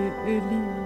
لي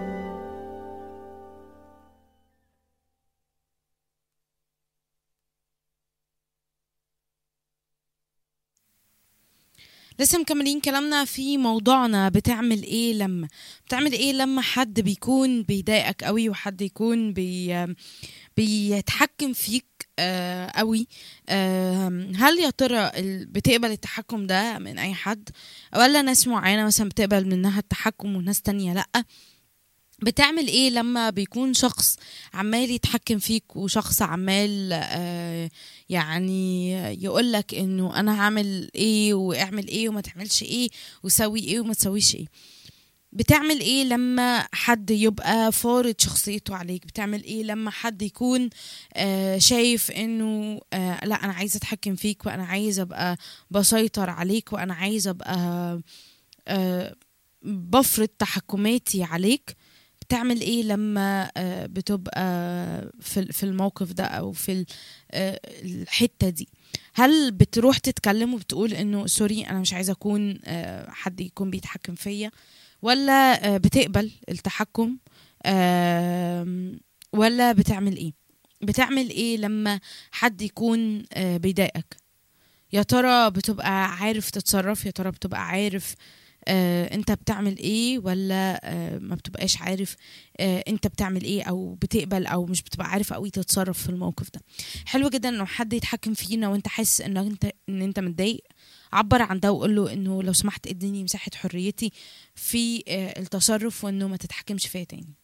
لسه مكملين كلامنا في موضوعنا بتعمل ايه لما بتعمل ايه لما حد بيكون بيضايقك قوي وحد يكون بي بيتحكم فيك آه قوي آه هل يا ترى ال- بتقبل التحكم ده من اي حد ولا ناس معينة مثلا بتقبل منها التحكم وناس تانية لأ بتعمل ايه لما بيكون شخص عمال يتحكم فيك وشخص عمال آه يعني يقولك انه انا هعمل ايه واعمل ايه وما تعملش ايه وسوي ايه وما تسويش ايه بتعمل ايه لما حد يبقى فارض شخصيته عليك بتعمل ايه لما حد يكون آه شايف انه آه لا انا عايز اتحكم فيك وانا عايز ابقى بسيطر عليك وانا عايز ابقى آه بفرض تحكماتي عليك بتعمل ايه لما آه، بتبقى في في الموقف ده او في ال- آه، الحته دي هل بتروح تتكلم وبتقول انه سوري انا مش عايزه اكون آه، حد يكون بيتحكم فيا ولا آه، بتقبل التحكم آم، ولا بتعمل ايه بتعمل ايه لما حد يكون آه، بيضايقك يا ترى بتبقى عارف تتصرف يا ترى بتبقى عارف آه انت بتعمل ايه ولا آه ما بتبقاش عارف آه انت بتعمل ايه او بتقبل او مش بتبقى عارف قوي تتصرف في الموقف ده حلو جدا انه حد يتحكم فينا وانت حاسس ان انت ان انت متضايق عبر عن ده وقول له انه لو سمحت اديني مساحه حريتي في آه التصرف وانه ما تتحكمش فيا تاني